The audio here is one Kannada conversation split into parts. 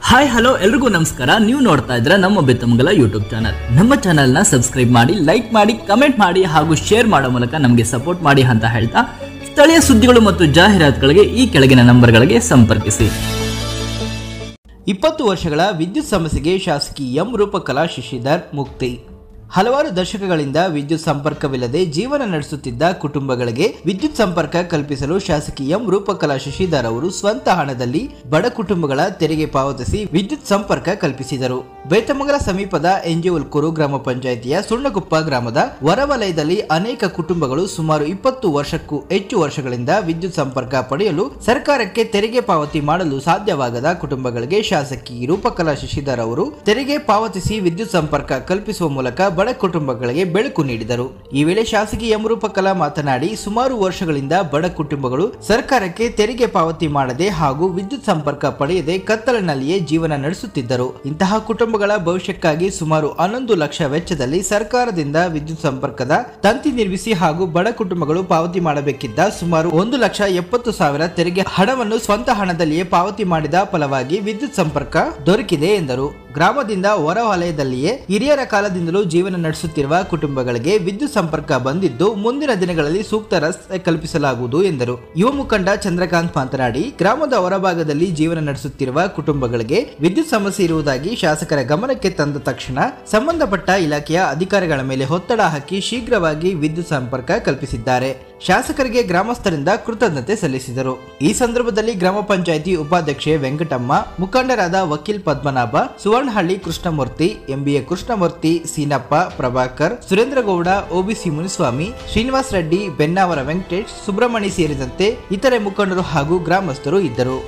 ಹಾಯ್ ಹಲೋ ಎಲ್ರಿಗೂ ನಮಸ್ಕಾರ ನೀವು ನೋಡ್ತಾ ಇದ್ರೆ ನಮ್ಮ ಬೆತ್ತಮಂಗಲ ಯೂಟ್ಯೂಬ್ ಚಾನಲ್ ನಮ್ಮ ಚಾನಲ್ ನ ಸಬ್ಸ್ಕ್ರೈಬ್ ಮಾಡಿ ಲೈಕ್ ಮಾಡಿ ಕಮೆಂಟ್ ಮಾಡಿ ಹಾಗೂ ಶೇರ್ ಮಾಡೋ ಮೂಲಕ ನಮಗೆ ಸಪೋರ್ಟ್ ಮಾಡಿ ಅಂತ ಹೇಳ್ತಾ ಸ್ಥಳೀಯ ಸುದ್ದಿಗಳು ಮತ್ತು ಜಾಹೀರಾತುಗಳಿಗೆ ಈ ಕೆಳಗಿನ ನಂಬರ್ಗಳಿಗೆ ಸಂಪರ್ಕಿಸಿ ಇಪ್ಪತ್ತು ವರ್ಷಗಳ ವಿದ್ಯುತ್ ಸಮಸ್ಯೆಗೆ ಶಾಸಕಿ ಎಂ ರೂಪಕಲಾ ಶಶಿಧರ್ ಮುಕ್ತಿ ಹಲವಾರು ದಶಕಗಳಿಂದ ವಿದ್ಯುತ್ ಸಂಪರ್ಕವಿಲ್ಲದೆ ಜೀವನ ನಡೆಸುತ್ತಿದ್ದ ಕುಟುಂಬಗಳಿಗೆ ವಿದ್ಯುತ್ ಸಂಪರ್ಕ ಕಲ್ಪಿಸಲು ಶಾಸಕಿ ಎಂ ರೂಪಕಲಾ ಶಶಿಧರ್ ಅವರು ಸ್ವಂತ ಹಣದಲ್ಲಿ ಬಡ ಕುಟುಂಬಗಳ ತೆರಿಗೆ ಪಾವತಿಸಿ ವಿದ್ಯುತ್ ಸಂಪರ್ಕ ಕಲ್ಪಿಸಿದರು ಬೇತಮಂಗಲ ಸಮೀಪದ ಎಂಜಿಉಲ್ಕೂರು ಗ್ರಾಮ ಪಂಚಾಯಿತಿಯ ಸುಣ್ಣಗುಪ್ಪ ಗ್ರಾಮದ ಹೊರವಲಯದಲ್ಲಿ ಅನೇಕ ಕುಟುಂಬಗಳು ಸುಮಾರು ಇಪ್ಪತ್ತು ವರ್ಷಕ್ಕೂ ಹೆಚ್ಚು ವರ್ಷಗಳಿಂದ ವಿದ್ಯುತ್ ಸಂಪರ್ಕ ಪಡೆಯಲು ಸರ್ಕಾರಕ್ಕೆ ತೆರಿಗೆ ಪಾವತಿ ಮಾಡಲು ಸಾಧ್ಯವಾಗದ ಕುಟುಂಬಗಳಿಗೆ ಶಾಸಕಿ ರೂಪಕಲಾ ಶಶಿಧರ್ ಅವರು ತೆರಿಗೆ ಪಾವತಿಸಿ ವಿದ್ಯುತ್ ಸಂಪರ್ಕ ಕಲ್ಪಿಸುವ ಮೂಲಕ ಬಡ ಕುಟುಂಬಗಳಿಗೆ ಬೆಳಕು ನೀಡಿದರು ಈ ವೇಳೆ ಶಾಸಕಿ ಎಂ ರೂಪಕಲಾ ಮಾತನಾಡಿ ಸುಮಾರು ವರ್ಷಗಳಿಂದ ಬಡ ಕುಟುಂಬಗಳು ಸರ್ಕಾರಕ್ಕೆ ತೆರಿಗೆ ಪಾವತಿ ಮಾಡದೆ ಹಾಗೂ ವಿದ್ಯುತ್ ಸಂಪರ್ಕ ಪಡೆಯದೆ ಕತ್ತಲಿನಲ್ಲಿಯೇ ಜೀವನ ನಡೆಸುತ್ತಿದ್ದರು ಇಂತಹ ಕುಟುಂಬಗಳ ಭವಿಷ್ಯಕ್ಕಾಗಿ ಸುಮಾರು ಹನ್ನೊಂದು ಲಕ್ಷ ವೆಚ್ಚದಲ್ಲಿ ಸರ್ಕಾರದಿಂದ ವಿದ್ಯುತ್ ಸಂಪರ್ಕದ ತಂತಿ ನಿರ್ಮಿಸಿ ಹಾಗೂ ಬಡ ಕುಟುಂಬಗಳು ಪಾವತಿ ಮಾಡಬೇಕಿದ್ದ ಸುಮಾರು ಒಂದು ಲಕ್ಷ ಎಪ್ಪತ್ತು ಸಾವಿರ ತೆರಿಗೆ ಹಣವನ್ನು ಸ್ವಂತ ಹಣದಲ್ಲಿಯೇ ಪಾವತಿ ಮಾಡಿದ ಫಲವಾಗಿ ವಿದ್ಯುತ್ ಸಂಪರ್ಕ ದೊರಕಿದೆ ಎಂದರು ಗ್ರಾಮದಿಂದ ಹೊರ ವಲಯದಲ್ಲಿಯೇ ಹಿರಿಯರ ಕಾಲದಿಂದಲೂ ಜೀವನ ನಡೆಸುತ್ತಿರುವ ಕುಟುಂಬಗಳಿಗೆ ವಿದ್ಯುತ್ ಸಂಪರ್ಕ ಬಂದಿದ್ದು ಮುಂದಿನ ದಿನಗಳಲ್ಲಿ ಸೂಕ್ತ ರಸ್ತೆ ಕಲ್ಪಿಸಲಾಗುವುದು ಎಂದರು ಯುವ ಮುಖಂಡ ಚಂದ್ರಕಾಂತ್ ಮಾತನಾಡಿ ಗ್ರಾಮದ ಹೊರಭಾಗದಲ್ಲಿ ಜೀವನ ನಡೆಸುತ್ತಿರುವ ಕುಟುಂಬಗಳಿಗೆ ವಿದ್ಯುತ್ ಸಮಸ್ಯೆ ಇರುವುದಾಗಿ ಶಾಸಕರ ಗಮನಕ್ಕೆ ತಂದ ತಕ್ಷಣ ಸಂಬಂಧಪಟ್ಟ ಇಲಾಖೆಯ ಅಧಿಕಾರಿಗಳ ಮೇಲೆ ಒತ್ತಡ ಹಾಕಿ ಶೀಘ್ರವಾಗಿ ವಿದ್ಯುತ್ ಸಂಪರ್ಕ ಕಲ್ಪಿಸಿದ್ದಾರೆ ಶಾಸಕರಿಗೆ ಗ್ರಾಮಸ್ಥರಿಂದ ಕೃತಜ್ಞತೆ ಸಲ್ಲಿಸಿದರು ಈ ಸಂದರ್ಭದಲ್ಲಿ ಗ್ರಾಮ ಪಂಚಾಯಿತಿ ಉಪಾಧ್ಯಕ್ಷೆ ವೆಂಕಟಮ್ಮ ಮುಖಂಡರಾದ ವಕೀಲ್ ಪದ್ಮನಾಭ ಸುವರ್ಣಹಳ್ಳಿ ಕೃಷ್ಣಮೂರ್ತಿ ಎಂಬಿಎ ಕೃಷ್ಣಮೂರ್ತಿ ಸೀನಪ್ಪ ಪ್ರಭಾಕರ್ ಸುರೇಂದ್ರಗೌಡ ಒಬಿಸಿ ಮುನಿಸ್ವಾಮಿ ಶ್ರೀನಿವಾಸ್ ರೆಡ್ಡಿ ಬೆನ್ನಾವರ ವೆಂಕಟೇಶ್ ಸುಬ್ರಹ್ಮಣಿ ಸೇರಿದಂತೆ ಇತರೆ ಮುಖಂಡರು ಹಾಗೂ గ్రామస్తులు ఇద్దరు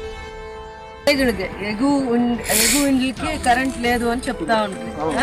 ಗಳಿಗೆ ఎగు ఉం- ఎగు ఇండ్లకి కరెంట్ లేదు అని చెప్తా ఉంటారు ఆ?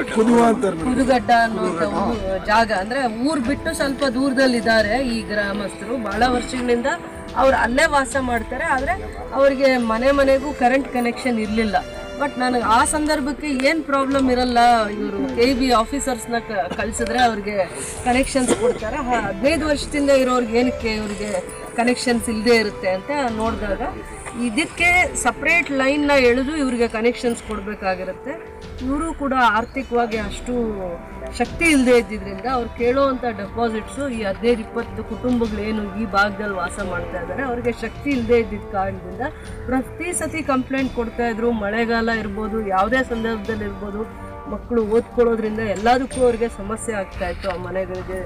ಕುದುಗಡ್ಡ ಅನ್ನುವಂತ ಊ- ಜಾಗ ಅಂದ್ರೆ ಊರ್ ಬಿಟ್ಟು ಸ್ವಲ್ಪ ದೂರದಲ್ಲಿ ಇದ್ದಾರೆ ಈ ಗ್ರಾಮಸ್ಥರು ಬಹಳ ವರ್ಷಗಳಿಂದ ಅವ್ರು ಅಲ್ಲೇ ವಾಸ ಮಾಡ್ತಾರೆ ಆದ್ರೆ ಅವ್ರಿಗೆ ಮನೆ ಮನೆಗೂ ಕರೆಂಟ್ ಕನೆಕ್ಷನ್ ಇರ್ಲಿಲ್ಲ ಬಟ್ ನನಗೆ ಆ ಸಂದರ್ಭಕ್ಕೆ ಏನ್ ಪ್ರಾಬ್ಲಮ್ ಇರಲ್ಲ ಇವರು ಕೆ ಬಿ ಆಫೀಸರ್ಸ್ನ ಕಳ್ಸಿದ್ರೆ ಅವ್ರಿಗೆ ಕನೆಕ್ಷನ್ಸ್ ಕೊಡ್ತಾರೆ ಹ- ಹದಿನೈದು ವರ್ಷದಿಂದ ಇರೋರ್ಗೆ ಏನಕ್ಕೆ ಇವ್ರಿಗೆ ಕನೆಕ್ಷನ್ಸ್ ಇಲ್ಲದೆ ಇರುತ್ತೆ ಅಂತ ನೋಡಿದಾಗ ಇದಕ್ಕೆ ಸಪ್ರೇಟ್ ಲೈನ್ನ ಎಳೆದು ಇವ್ರಿಗೆ ಕನೆಕ್ಷನ್ಸ್ ಕೊಡಬೇಕಾಗಿರುತ್ತೆ ಇವರು ಕೂಡ ಆರ್ಥಿಕವಾಗಿ ಅಷ್ಟು ಶಕ್ತಿ ಇಲ್ಲದೆ ಇದ್ದಿದ್ರಿಂದ ಅವ್ರು ಕೇಳೋವಂಥ ಡೆಪಾಸಿಟ್ಸು ಈ ಹದಿನೈದು ಇಪ್ಪತ್ತು ಕುಟುಂಬಗಳೇನು ಈ ಭಾಗದಲ್ಲಿ ವಾಸ ಮಾಡ್ತಾ ಇದ್ದಾರೆ ಅವ್ರಿಗೆ ಶಕ್ತಿ ಇಲ್ಲದೆ ಇದ್ದಿದ್ದ ಕಾರಣದಿಂದ ಪ್ರತಿ ಸತಿ ಕಂಪ್ಲೇಂಟ್ ಕೊಡ್ತಾ ಇದ್ರು ಮಳೆಗಾಲ ಇರ್ಬೋದು ಯಾವುದೇ ಸಂದರ್ಭದಲ್ಲಿ ಇರ್ಬೋದು ಮಕ್ಕಳು ಓದ್ಕೊಳ್ಳೋದ್ರಿಂದ ಎಲ್ಲದಕ್ಕೂ ಅವ್ರಿಗೆ ಸಮಸ್ಯೆ ಆಗ್ತಾ ಇತ್ತು ಆ ಮನೆಗಳಿಗೆ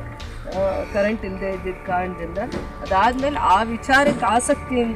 ಕರೆಂಟ್ ಇಲ್ಲದೆ ಇದ್ದಿದ್ದ ಕಾರಣದಿಂದ ಅದಾದ್ಮೇಲೆ ಆ ವಿಚಾರಕ್ಕೆ ಆಸಕ್ತಿಯಿಂದ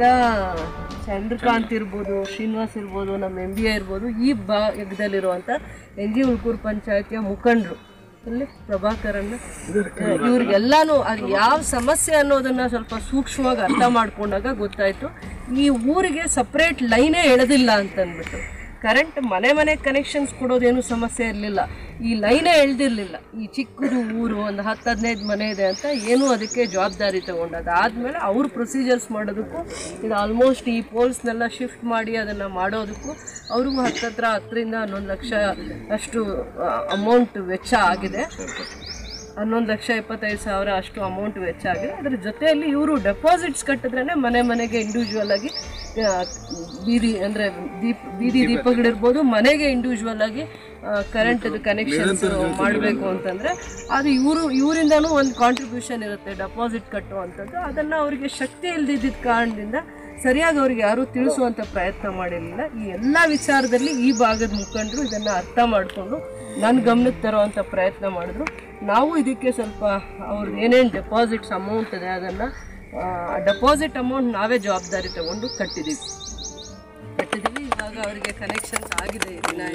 ಚಂದ್ರಕಾಂತ್ ಇರ್ಬೋದು ಶ್ರೀನಿವಾಸ್ ಇರ್ಬೋದು ನಮ್ಮ ಎಂ ಬಿ ಎ ಇರ್ಬೋದು ಈ ಭಾಗದಲ್ಲಿರುವಂಥ ಎನ್ ಜಿ ಉಳ್ಕೂರು ಪಂಚಾಯತಿಯ ಮುಖಂಡರು ಅಲ್ಲಿ ಪ್ರಭಾಕರನ್ನ ಇವ್ರಿಗೆಲ್ಲಾನು ಅದು ಯಾವ ಸಮಸ್ಯೆ ಅನ್ನೋದನ್ನ ಸ್ವಲ್ಪ ಸೂಕ್ಷ್ಮವಾಗಿ ಅರ್ಥ ಮಾಡ್ಕೊಂಡಾಗ ಗೊತ್ತಾಯ್ತು ಈ ಊರಿಗೆ ಸಪ್ರೇಟ್ ಲೈನೇ ಎಳೆದಿಲ್ಲ ಅಂತ ಅಂದ್ಬಿಟ್ಟು ಕರೆಂಟ್ ಮನೆ ಮನೆ ಕನೆಕ್ಷನ್ಸ್ ಕೊಡೋದೇನು ಸಮಸ್ಯೆ ಇರಲಿಲ್ಲ ಈ ಲೈನೇ ಎಳ್ದಿರ್ಲಿಲ್ಲ ಈ ಚಿಕ್ಕದು ಊರು ಒಂದು ಹತ್ತು ಹದಿನೈದು ಮನೆ ಇದೆ ಅಂತ ಏನೂ ಅದಕ್ಕೆ ಜವಾಬ್ದಾರಿ ತಗೊಂಡು ಅದಾದಮೇಲೆ ಅವ್ರ ಪ್ರೊಸೀಜರ್ಸ್ ಮಾಡೋದಕ್ಕೂ ಇದು ಆಲ್ಮೋಸ್ಟ್ ಈ ಪೋಲ್ಸ್ನೆಲ್ಲ ಶಿಫ್ಟ್ ಮಾಡಿ ಅದನ್ನು ಮಾಡೋದಕ್ಕೂ ಅವ್ರಿಗೂ ಹತ್ತತ್ರ ಹತ್ತರಿಂದ ಹನ್ನೊಂದು ಲಕ್ಷ ಅಷ್ಟು ಅಮೌಂಟ್ ವೆಚ್ಚ ಆಗಿದೆ ಹನ್ನೊಂದು ಲಕ್ಷ ಎಪ್ಪತ್ತೈದು ಸಾವಿರ ಅಷ್ಟು ಅಮೌಂಟ್ ವೆಚ್ಚ ಆಗಿದೆ ಅದ್ರ ಜೊತೆಯಲ್ಲಿ ಇವರು ಡೆಪಾಸಿಟ್ಸ್ ಕಟ್ಟಿದ್ರೇ ಮನೆ ಮನೆಗೆ ಇಂಡಿವಿಜುವಲ್ ಆಗಿ ಆ, ಬೀದಿ ಅಂದರೆ ದೀಪ ಬೀದಿ ದೀಪಗಳಿರ್ಬೋದು ಮನೆಗೆ ಇಂಡಿವಿಜುವಲ್ ಆಗಿ ಕರೆಂಟ್ ಕನೆಕ್ಷನ್ಸ್ ಮಾಡಬೇಕು ಅಂತಂದರೆ ಅದು ಇವರು ಇವರಿಂದನೂ ಒಂದು ಕಾಂಟ್ರಿಬ್ಯೂಷನ್ ಇರುತ್ತೆ ಡೆಪಾಸಿಟ್ ಕಟ್ಟುವಂಥದ್ದು ಅದನ್ನು ಅವರಿಗೆ ಶಕ್ತಿ ಇಲ್ದಿದ್ದ ಕಾರಣದಿಂದ ಸರಿಯಾಗಿ ಅವ್ರಿಗೆ ಯಾರೂ ತಿಳಿಸುವಂಥ ಪ್ರಯತ್ನ ಮಾಡಿರಲಿಲ್ಲ ಈ ಎಲ್ಲ ವಿಚಾರದಲ್ಲಿ ಈ ಭಾಗದ ಮುಖಂಡರು ಇದನ್ನು ಅರ್ಥ ಮಾಡಿಕೊಂಡು ನನ್ನ ಗಮನಕ್ಕೆ ತರುವಂಥ ಪ್ರಯತ್ನ ಮಾಡಿದ್ರು ನಾವು ಇದಕ್ಕೆ ಸ್ವಲ್ಪ ಅವ್ರದ್ದು ಏನೇನು ಡೆಪಾಸಿಟ್ಸ್ ಅಮೌಂಟ್ ಇದೆ ಅದನ್ನು ಡೆಪಾಸಿಟ್ ಅಮೌಂಟ್ ನಾವೇ ಜವಾಬ್ದಾರಿ ತಗೊಂಡು ಕಟ್ಟಿದ್ದೀವಿ ಕಟ್ಟಿದ್ದೀವಿ ಇವಾಗ ಅವರಿಗೆ ಕನೆಕ್ಷನ್ಸ್ ಆಗಿದೆ ಈ ದಿನ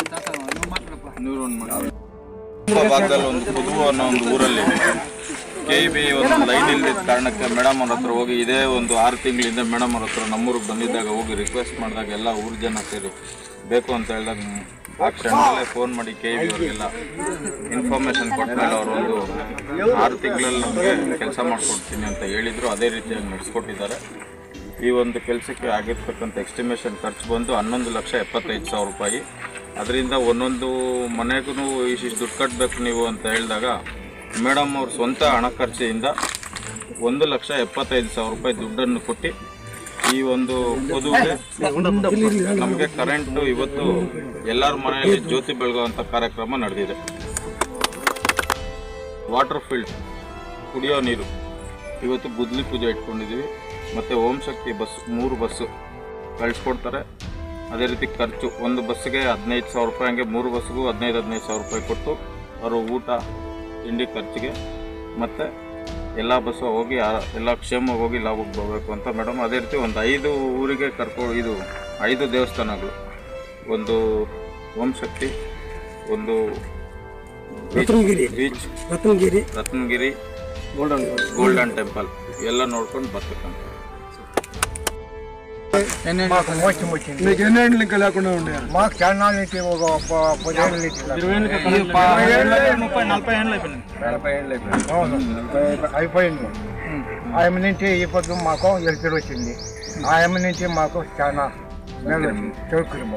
ಭಾಗದಲ್ಲಿ ಒಂದು ಕುದುವು ಅನ್ನೋ ಒಂದು ಊರಲ್ಲಿ ಕೆ ಬಿ ಒಂದು ಲೈನ್ ಇಲ್ಲದ ಕಾರಣಕ್ಕೆ ಮೇಡಮ್ ಅವ್ರ ಹತ್ರ ಹೋಗಿ ಇದೇ ಒಂದು ಆರು ತಿಂಗಳಿಂದ ಮೇಡಮ್ ಅವ್ರ ಹತ್ರ ನಮ್ಮೂರಿಗೆ ಬಂದಿದ್ದಾಗ ಹೋಗಿ ರಿಕ್ವೆಸ್ಟ್ ಮಾಡಿದಾಗ ಎಲ್ಲ ಊರು ಜನ ಸೇರಿ ಬೇಕು ಅಂತ ಹೇಳಿದಾಗ ಆ ಕ್ಷಣದಲ್ಲೇ ಫೋನ್ ಮಾಡಿ ಕೆ ಬಿ ಅವ್ರಿಗೆಲ್ಲ ಇನ್ಫಾರ್ಮೇಶನ್ ಕೊಟ್ಮೇಲೆ ಅವರು ಒಂದು ಆರು ತಿಂಗಳಲ್ಲಿ ನಮಗೆ ಕೆಲಸ ಮಾಡಿಕೊಡ್ತೀನಿ ಅಂತ ಹೇಳಿದ್ರು ಅದೇ ರೀತಿಯಾಗಿ ನಡೆಸ್ಕೊಟ್ಟಿದ್ದಾರೆ ಈ ಒಂದು ಕೆಲಸಕ್ಕೆ ಆಗಿರ್ತಕ್ಕಂಥ ಎಸ್ಟಿಮೇಷನ್ ಖರ್ಚು ಬಂದು ಹನ್ನೊಂದು ಲಕ್ಷ ಎಪ್ಪತ್ತೈದು ಸಾವಿರ ರೂಪಾಯಿ ಅದರಿಂದ ಒಂದೊಂದು ಮನೆಗೂ ಇಷ್ಟಿಷ್ಟು ದುಡ್ಡು ಕಟ್ಟಬೇಕು ನೀವು ಅಂತ ಹೇಳಿದಾಗ ಮೇಡಮ್ ಅವ್ರ ಸ್ವಂತ ಹಣ ಖರ್ಚಿಯಿಂದ ಒಂದು ಲಕ್ಷ ಎಪ್ಪತ್ತೈದು ಸಾವಿರ ರೂಪಾಯಿ ದುಡ್ಡನ್ನು ಕೊಟ್ಟು ಈ ಒಂದು ಕೊದುವೆ ನಮಗೆ ಕರೆಂಟ್ ಇವತ್ತು ಎಲ್ಲರ ಮನೆಯಲ್ಲಿ ಜ್ಯೋತಿ ಬೆಳಗುವಂತ ಕಾರ್ಯಕ್ರಮ ನಡೆದಿದೆ ವಾಟರ್ ಫೀಲ್ಡ್ ಕುಡಿಯೋ ನೀರು ಇವತ್ತು ಗುದ್ಲಿ ಪೂಜೆ ಇಟ್ಕೊಂಡಿದ್ದೀವಿ ಮತ್ತು ಓಂ ಶಕ್ತಿ ಬಸ್ ಮೂರು ಬಸ್ಸು ಕಳಿಸ್ಕೊಡ್ತಾರೆ ಅದೇ ರೀತಿ ಖರ್ಚು ಒಂದು ಬಸ್ಸಿಗೆ ಹದಿನೈದು ಸಾವಿರ ರೂಪಾಯಿ ಹಂಗೆ ಮೂರು ಬಸ್ಸಿಗೂ ಹದಿನೈದು ಹದಿನೈದು ಸಾವಿರ ರೂಪಾಯಿ ಕೊಟ್ಟು ಅವರು ಊಟ ತಿಂಡಿ ಖರ್ಚಿಗೆ ಮತ್ತು ಎಲ್ಲ ಬಸ್ಸು ಹೋಗಿ ಆ- ಎಲ್ಲ ಕ್ಷೇಮವಾಗಿ ಹೋಗಿ ಲಾಭಕ್ಕೆ ಬರಬೇಕು ಅಂತ ಮೇಡಮ್ ಅದೇ ರೀತಿ ಒಂದು ಐದು ಊರಿಗೆ ಕರ್ಕೊ ಇದು ಐದು ದೇವಸ್ಥಾನಗಳು ಒಂದು ಓಂ ಶಕ್ತಿ ಒಂದು Ratnagiri beach Ratnagiri Ratnagiri golden golden temple ಎಲ್ಲ ನೋಡ್ಕೊಂಡು ಬರ್ಬೇಕಂತ మీకు ఎన్ని ఏళ్ళు ఇంకా లేకుండా ఉండే మాకు చాలా నుంచి ఒక ప- పదిహేను నుంచి అవును, నలభై అయిపోయింది ఆయమ నుంచి ఈ పొద్దు మాకు ఎలుతురు వచ్చింది ఆయమ నుంచి మాకు చాలా మేలు వచ్చింది చౌకర్యము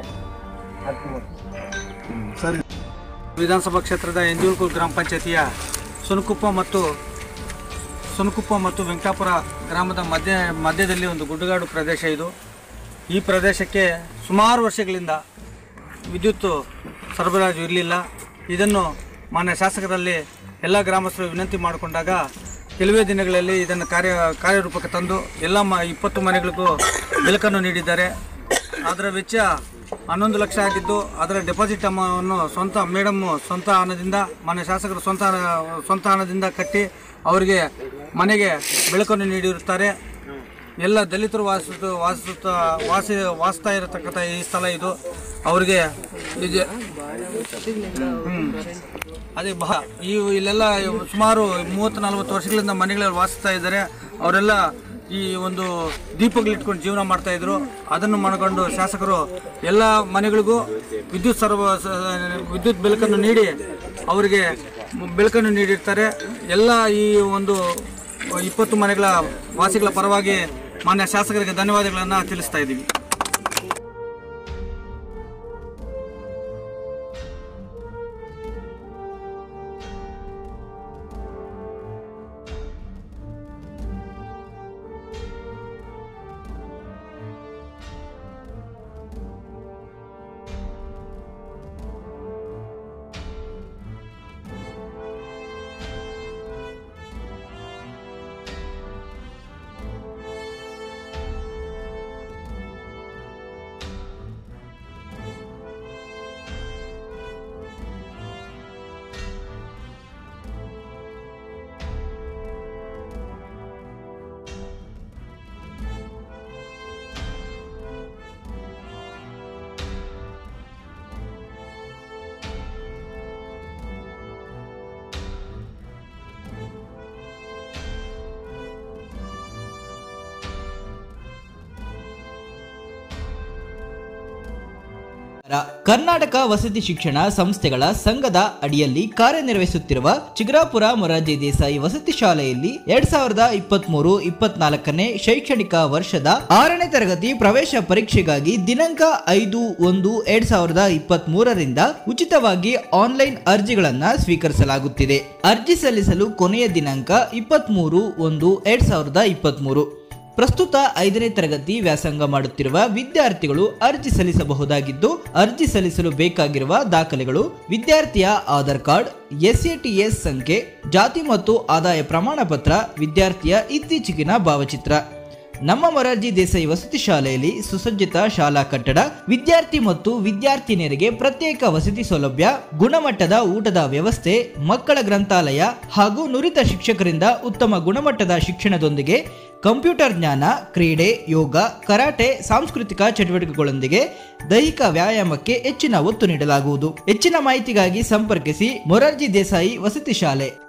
ವಿಧಾನಸಭಾ ಕ್ಷೇತ್ರದ ಎಂಜೂರುಕೂರು ಗ್ರಾಮ ಪಂಚಾಯತಿಯ ಸುನಕುಪ್ಪ ಮತ್ತು ಸುನಕುಪ್ಪ ಮತ್ತು ವೆಂಕಟಾಪುರ ಗ್ರಾಮದ ಮಧ್ಯ ಮಧ್ಯದಲ್ಲಿ ಒಂದು ಗುಡ್ಡಗಾಡು ಪ್ರದೇಶ ಇದು ಈ ಪ್ರದೇಶಕ್ಕೆ ಸುಮಾರು ವರ್ಷಗಳಿಂದ ವಿದ್ಯುತ್ ಸರಬರಾಜು ಇರಲಿಲ್ಲ ಇದನ್ನು ಮಾನ್ಯ ಶಾಸಕರಲ್ಲಿ ಎಲ್ಲ ಗ್ರಾಮಸ್ಥರು ವಿನಂತಿ ಮಾಡಿಕೊಂಡಾಗ ಕೆಲವೇ ದಿನಗಳಲ್ಲಿ ಇದನ್ನು ಕಾರ್ಯ ಕಾರ್ಯರೂಪಕ್ಕೆ ತಂದು ಎಲ್ಲ ಮ ಇಪ್ಪತ್ತು ಮನೆಗಳಿಗೂ ಬೆಳಕನ್ನು ನೀಡಿದ್ದಾರೆ ಅದರ ವೆಚ್ಚ ಹನ್ನೊಂದು ಲಕ್ಷ ಆಗಿದ್ದು ಅದರ ಡೆಪಾಸಿಟ್ ಅಮೌಂಟನ್ನು ಸ್ವಂತ ಮೇಡಮ್ಮು ಸ್ವಂತ ಹಣದಿಂದ ಮಾನ್ಯ ಶಾಸಕರು ಸ್ವಂತ ಹಣ- ಸ್ವಂತ ಹಣದಿಂದ ಕಟ್ಟಿ ಅವರಿಗೆ ಮನೆಗೆ ಬೆಳಕನ್ನು ನೀಡಿರುತ್ತಾರೆ ಎಲ್ಲ ದಲಿತರು ವಾಸಿಸುತ್ತ ವಾಸಿಸುತ್ತ ವಾಸಿ ವಾಸಿಸ್ತಾ ಇರತಕ್ಕಂಥ ಈ ಸ್ಥಳ ಇದು ಅವರಿಗೆ ನಿಜ ಹ್ಮ್. ಅದೇ ಬಹ ಈ ಇಲ್ಲೆಲ್ಲ ಸುಮಾರು ಮೂವತ್ತು ನಲವತ್ತು ವರ್ಷಗಳಿಂದ ಮನೆಗಳಲ್ಲಿ ವಾಸಿಸ್ತಾ ಇದ್ದಾರೆ ಅವರೆಲ್ಲ ಈ ಒಂದು ದೀಪಗಳು ಇಟ್ಕೊಂಡು ಜೀವನ ಮಾಡ್ತಾ ಇದ್ರು ಅದನ್ನು ಮಾಡಿಕೊಂಡು ಶಾಸಕರು ಎಲ್ಲ ಮನೆಗಳಿಗೂ ವಿದ್ಯುತ್ ಸರ್ವ ಸ- ವಿದ್ಯುತ್ ಬೆಳಕನ್ನು ನೀಡಿ ಅವರಿಗೆ ಬೆಳಕನ್ನು ನೀಡಿರ್ತಾರೆ ಎಲ್ಲ ಈ ಒಂದು ಇಪ್ಪತ್ತು ಮನೆಗಳ ವಾಸಿಗಳ ಪರವಾಗಿ ಮಾನ್ಯ ಶಾಸಕರಿಗೆ ಧನ್ಯವಾದಗಳನ್ನು ತಿಳಿಸ್ತಾ ಇದ್ದೀವಿ ಕರ್ನಾಟಕ ವಸತಿ ಶಿಕ್ಷಣ ಸಂಸ್ಥೆಗಳ ಸಂಘದ ಅಡಿಯಲ್ಲಿ ಕಾರ್ಯನಿರ್ವಹಿಸುತ್ತಿರುವ ಚಿಗ್ರಾಪುರ ಮೊರಾರ್ಜಿ ದೇಸಾಯಿ ವಸತಿ ಶಾಲೆಯಲ್ಲಿ ಎರಡ್ ಸಾವಿರದ ಇಪ್ಪತ್ತ್ ಮೂರು ಇಪ್ಪತ್ನಾಲ್ಕನೇ ಶೈಕ್ಷಣಿಕ ವರ್ಷದ ಆರನೇ ತರಗತಿ ಪ್ರವೇಶ ಪರೀಕ್ಷೆಗಾಗಿ ದಿನಾಂಕ ಐದು ಒಂದು ಎರಡ್ ಸಾವಿರದ ಇಪ್ಪತ್ತ್ ಮೂರರಿಂದ ಉಚಿತವಾಗಿ ಆನ್ಲೈನ್ ಅರ್ಜಿಗಳನ್ನ ಸ್ವೀಕರಿಸಲಾಗುತ್ತಿದೆ ಅರ್ಜಿ ಸಲ್ಲಿಸಲು ಕೊನೆಯ ದಿನಾಂಕ ಇಪ್ಪತ್ತ್ ಮೂರು ಒಂದು ಎರಡ್ ಸಾವಿರದ ಇಪ್ಪತ್ತ್ ಮೂರು ಪ್ರಸ್ತುತ ಐದನೇ ತರಗತಿ ವ್ಯಾಸಂಗ ಮಾಡುತ್ತಿರುವ ವಿದ್ಯಾರ್ಥಿಗಳು ಅರ್ಜಿ ಸಲ್ಲಿಸಬಹುದಾಗಿದ್ದು ಅರ್ಜಿ ಸಲ್ಲಿಸಲು ಬೇಕಾಗಿರುವ ದಾಖಲೆಗಳು ವಿದ್ಯಾರ್ಥಿಯ ಆಧಾರ್ ಕಾರ್ಡ್ ಎಸ್ಎಟಿಎಸ್ ಸಂಖ್ಯೆ ಜಾತಿ ಮತ್ತು ಆದಾಯ ಪ್ರಮಾಣ ಪತ್ರ ವಿದ್ಯಾರ್ಥಿಯ ಇತ್ತೀಚೆಗಿನ ಭಾವಚಿತ್ರ ನಮ್ಮ ಮೊರಾರ್ಜಿ ದೇಸಾಯಿ ವಸತಿ ಶಾಲೆಯಲ್ಲಿ ಸುಸಜ್ಜಿತ ಶಾಲಾ ಕಟ್ಟಡ ವಿದ್ಯಾರ್ಥಿ ಮತ್ತು ವಿದ್ಯಾರ್ಥಿನಿಯರಿಗೆ ಪ್ರತ್ಯೇಕ ವಸತಿ ಸೌಲಭ್ಯ ಗುಣಮಟ್ಟದ ಊಟದ ವ್ಯವಸ್ಥೆ ಮಕ್ಕಳ ಗ್ರಂಥಾಲಯ ಹಾಗೂ ನುರಿತ ಶಿಕ್ಷಕರಿಂದ ಉತ್ತಮ ಗುಣಮಟ್ಟದ ಶಿಕ್ಷಣದೊಂದಿಗೆ ಕಂಪ್ಯೂಟರ್ ಜ್ಞಾನ ಕ್ರೀಡೆ ಯೋಗ ಕರಾಟೆ ಸಾಂಸ್ಕೃತಿಕ ಚಟುವಟಿಕೆಗಳೊಂದಿಗೆ ದೈಹಿಕ ವ್ಯಾಯಾಮಕ್ಕೆ ಹೆಚ್ಚಿನ ಒತ್ತು ನೀಡಲಾಗುವುದು ಹೆಚ್ಚಿನ ಮಾಹಿತಿಗಾಗಿ ಸಂಪರ್ಕಿಸಿ ಮೊರಾರ್ಜಿ ದೇಸಾಯಿ ವಸತಿ ಶಾಲೆ